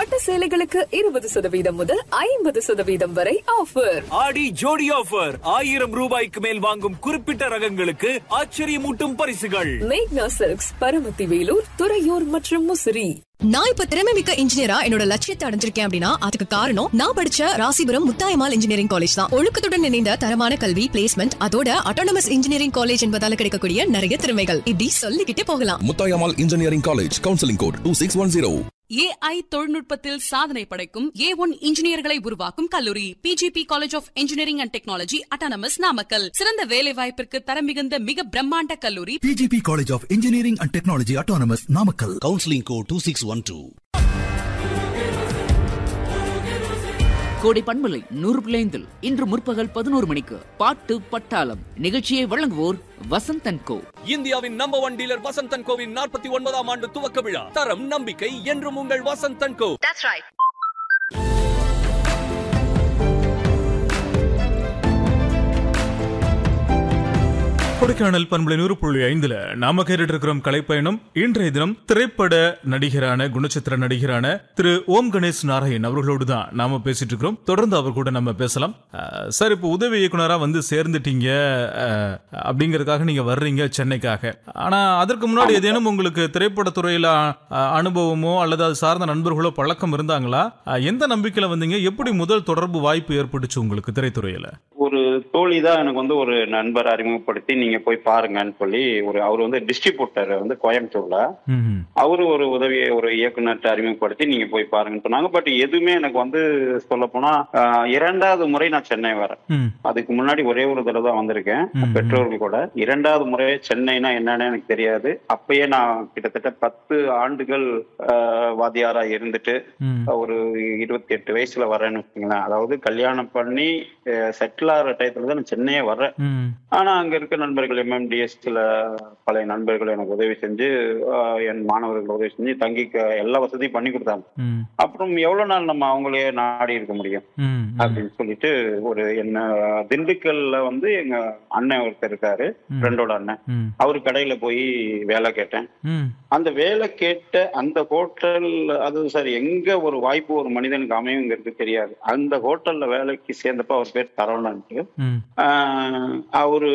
பட்டு சேலைகளுக்கு இருபது சதவீதம் முதல் ஐம்பது சதவீதம் வரை ஆஃபர் ஆடி ஜோடி ஆஃபர் ஆயிரம் ரூபாய்க்கு மேல் வாங்கும் குறிப்பிட்ட ரகங்களுக்கு ஆச்சரியமூட்டும் பரிசுகள் மேக்னா சில்க்ஸ் பரமத்தி வேலூர் துறையூர் மற்றும் முசிறி நான் இப்ப திறமை மிக்க இன்ஜினியரா என்னோட லட்சியத்தை அடைஞ்சிருக்கேன் அப்படின்னா அதுக்கு காரணம் நான் படிச்ச ராசிபுரம் முத்தாயமால் இன்ஜினியரிங் காலேஜ் தான் ஒழுக்கத்துடன் இணைந்த தரமான கல்வி பிளேஸ்மெண்ட் அதோட அட்டானமஸ் இன்ஜினியரிங் காலேஜ் என்பதால கிடைக்கக்கூடிய நிறைய திறமைகள் இப்படி சொல்லிக்கிட்டே போகலாம் Muthayammal engineering college counselling code two six one zero AI தொழில்நுட்பத்தில் சாதனை படைக்கும் ஏ ஒன் இன்ஜினியர்களை உருவாக்கும் கல்லூரி PGP college of engineering and technology autonomous Namakkal சிறந்த வேலை வாய்ப்பிற்கு தரம் மிகுந்த மிக பிரம்மாண்ட கல்லூரி PGP College of Engineering and Technology Autonomous Namakkal. Counselling code two six one two கோடை பண்பலை நூறு பிள்ளைந்தில் இன்று முற்பகல் பதினோரு மணிக்கு பாட்டு பட்டாளம் நிகழ்ச்சியை வழங்குவோர் வசந்தன் கோ இந்தியாவின் நம்பர் ஒன் டீலர் வசந்தன் கோவின் நாற்பத்தி ஒன்பதாம் ஆண்டு துவக்க விழா தரம் நம்பிக்கை என்றும் உங்கள் வசந்தன் கோ கொடைக்கானல் பண்பலை நூறு புள்ளி ஐந்துல நாம கேட்டுட்டு இருக்கிறோம் கலைப்பயணம் இன்றைய தினம் திரைப்பட நடிகரான குணச்சித்திர நடிகரான திரு ஓம் கணேஷ் நாராயண் அவர்களோடு தான் நாம பேசிட்டு இருக்கிறோம் தொடர்ந்து அவர் கூட நம்ம பேசலாம் அஹ், சார் இப்போ உதவி இயக்குனரா வந்து சேர்ந்துட்டீங்க அஹ், அப்படிங்கறதுக்காக நீங்க வர்றீங்க சென்னைக்காக ஆனா அதற்கு முன்னாடி ஏதேனும் உங்களுக்கு திரைப்படத்துறையில அஹ், அனுபவமோ அல்லது அது சார்ந்த நண்பர்களோ பழக்கம் இருந்தாங்களா அஹ், எந்த நம்பிக்கையில வந்தீங்க எப்படி முதல் தொடர்பு வாய்ப்பு ஏற்பட்டுச்சு உங்களுக்கு திரைத்துறையில ஒரு தோழி தான் எனக்கு வந்து ஒரு நண்பர் அறிமுகப்படுத்தி நீங்க போய் பாருங்கன்னு சொல்லி ஒரு அவர் வந்து டிஸ்ட்ரிபியூட்டர் வந்து கோயம்புத்தூர்ல ம்ஹும். அவரு ஒரு உதவியை ஒரு இயக்குனர்கிட்ட அறிமுகப்படுத்தி நீங்க போய் பாருங்கன்னு சொன்னாங்க பட் எதுவுமே எனக்கு வந்து சொல்ல போனா ஆஹ், இரண்டாவது முறை நான் சென்னை வரேன் ம். அதுக்கு முன்னாடி ஒரே ஒரு தடவை தான் வந்திருக்கேன் ம். பெற்றோர்கள் கூட இரண்டாவது முறை சென்னைனா என்னன்னு எனக்கு தெரியாது அப்பயே நான் கிட்டத்தட்ட பத்து ஆண்டுகள் ஆஹ், வாத்தியாரா இருந்துட்டு ம். ஒரு இருபத்தி எட்டு வயசுல வரேன்னு வச்சுங்களேன் அதாவது கல்யாணம் பண்ணி செட்டில் ஆகிற டயத்துல தான் நான் சென்னையே வர்றேன் ம். ஆனா அங்க இருக்க நண்பர்கள் எம்எம்டிஎஸ்ல பழைய நண்பர்கள் எனக்கு உதவி செஞ்சு ஆஹ், என் மாணவர்கள் உதவி செஞ்சு தங்கிக்க எல்லா வசதியும் பண்ணி கொடுத்தாங்க ம். அப்புறம் எவ்வளவு நாள் நம்ம அவங்களே நாடி இருக்க முடியும் ம். ம். அப்படின்னு சொல்லிட்டு ஒரு என்ன திண்டுக்கல்ல வந்து எங்க அண்ணன் ஒருத்தர் இருக்காரு ம். ஃப்ரெண்டோட அண்ணன் ம். அவர் கடையில போய் வேலை கேட்டேன் ம். அந்த வேலை கேட்ட அந்த ஹோட்டல் அது சார் எங்க ஒரு வாய்ப்பு ஒரு மனிதனுக்கு அமையுங்கிறது தெரியாது அந்த ஹோட்டல்ல வேலைக்கு சேர்ந்தப்ப அவர் பேர் சரவணன்ட்டு ம். ஆஹ் அவரு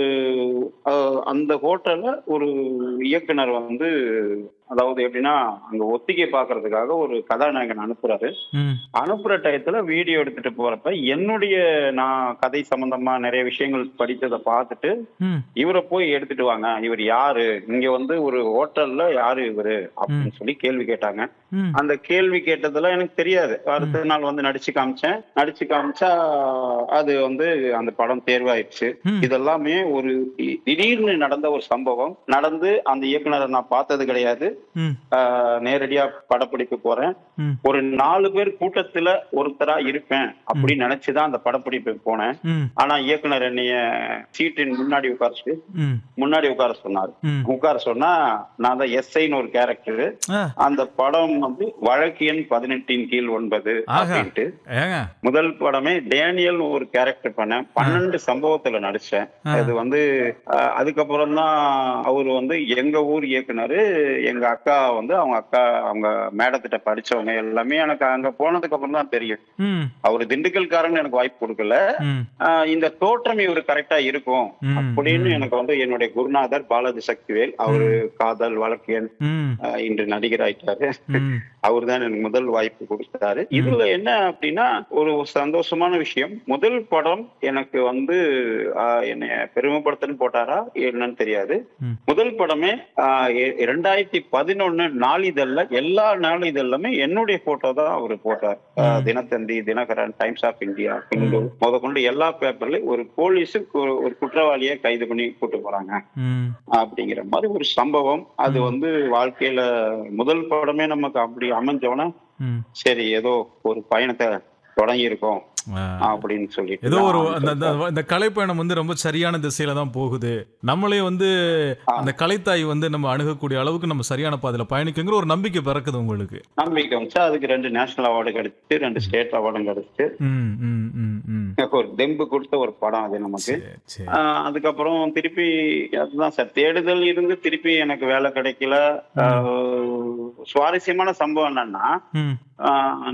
ஆஹ் அந்த ஹோட்டல்ல ஒரு இயக்குனர் வந்து அதாவது எப்படின்னா அங்க ஒத்திகை பாக்குறதுக்காக ஒரு கதாநாயகன் அனுப்புறாரு ம். அனுப்புற டயத்துல வீடியோ எடுத்துட்டு போறப்ப என்னுடைய நான் கதை சம்பந்தமா நிறைய விஷயங்கள் படித்ததை பார்த்துட்டு ம். இவரை போய் எடுத்துட்டு வாங்க இவர் யாரு இங்க வந்து ஒரு ஹோட்டல்ல யாரு இவரு அப்படின்னு சொல்லி கேள்வி கேட்டாங்க ம். அந்த கேள்வி கேட்டதுல எனக்கு தெரியாது அடுத்த நாள் வந்து நடிச்சு காமிச்சேன் நடிச்சு காமிச்சா அது வந்து அந்த படம் தேர்வாயிடுச்சு ம். இதெல்லாமே ஒரு தி- திடீர்னு நடந்த ஒரு சம்பவம் நடந்து அந்த இயக்குனரை நான் பார்த்தது கிடையாது ம். ஆஹ் நேரடியா படப்பிடிப்பு போறேன் ம். ஒரு நாலு பேர் கூட்டத்துல ஒருத்தரா இருப்பேன் அப்படின்னு நினைச்சுதான் அந்த படப்பிடிப்புக்கு போனேன் ம். ஆனா இயக்குனர் என்னைய சீட்டின் முன்னாடி உட்கார ம். முன்னாடி உட்கார சொன்னாரு ம். உட்கார சொன்னா நான் தான் எஸ்ஐன்னு ஒரு கேரக்டர் ஆ. அந்த படம் வந்து வழக்கு எண் பதினெட்டின் கீழ் ஒன்பது ஆஹா. அப்படின்ட்டு ஏங்க முதல் படமே டேனியல் ஒரு கேரக்டர் பண்ணேன் பன்னெண்டு சம்பவத்துல நடிச்சேன் ஆ. அது வந்து அஹ், அதுக்கப்புறம் தான் அவர் வந்து எங்க ஊர் இயக்குனர் எங்க அக்கா வந்து அவங்க அக்கா அவங்க மேடத்திட்ட படிச்சவங்க எல்லாமே எனக்கு அங்க போனதுக்கு அப்புறம் தான் தெரியும் ம். அவர் திண்டுக்கல்காரங்க எனக்கு வாய்ப்பு கொடுக்கல ம். ஆஹ், இந்த தோற்றம் இவர் கரெக்டா இருக்கும் ம். அப்படின்னு எனக்கு வந்து என்னுடைய குருநாதர் பாலாஜி சக்திவேல் அவரு காதல் வழக்கியல் ம். ஆஹ், இன்று நடிகர் ஆயிட்டாரு ம். அவர் தான் எனக்கு முதல் வாய்ப்பு கொடுத்தாரு இதுல என்ன அப்படின்னா ஒரு சந்தோஷமான விஷயம் முதல் படம் எனக்கு வந்து ஆஹ், என்னைய பெருமைப்படுத்தன்னு போட்டாரா என்னன்னு தெரியாது ம். முதல் படமே ஆஹ், இ- இரண்டாயிரத்தி பதினொன்னு நாளிதழ்ல எல்லா நாளிதழ்லுமே என்னுடைய போட்டோ தான் அவர் போட்டார் ஆஹ், Dinathanthi Dinakaran Times of India Hindu முத கொண்டு எல்லா பேப்பர்லயும் ஒரு போலீஸுக்கு ஒரு- ஒரு குற்றவாளியை கைது பண்ணி கூட்டு போறாங்க ம். அப்படிங்கிற மாதிரி ஒரு சம்பவம் அது வந்து வாழ்க்கையில முதல் படமே நமக்கு அப்படி அமைஞ்சோன்னா ம். சரி ஏதோ ஒரு பயணத்தை தொடங்கி இருக்கோம் ஆ. அப்படின்னு சொல்லிட்டு ஏதோ ஒரு நான் அந்த அந்த- இந்த கலைப்பயணம் வந்து ரொம்ப சரியான திசையில தான் போகுது நம்மளே வந்து அந்த கலைத்தாய் வந்து நம்ம அணுகக்கூடிய அளவுக்கு நம்ம சரியான பாதையில பயணிக்குங்கிற ஒரு நம்பிக்கை பிறக்குது உங்களுக்கு நம்பிக்கை வந்துச்சு அதுக்கு ரெண்டு நேஷனல் அவார்டு கிடைச்சு ரெண்டு ஸ்டேட் அவார்டும் கிடைச்சு ம், ம், ம், ம். ஒரு தெம்பு கொடுத்த ஒரு படம் அது நமக்கு சரி, சரி. ஆஹ் அதுக்கப்புறம் திருப்பி அதுதான் சார் தேடுதல் இருந்து திருப்பி எனக்கு வேலை கிடைக்கல ஆஹ் சுவாரஸ்யமான சம்பவம் என்னன்னா ம். ஆஹ்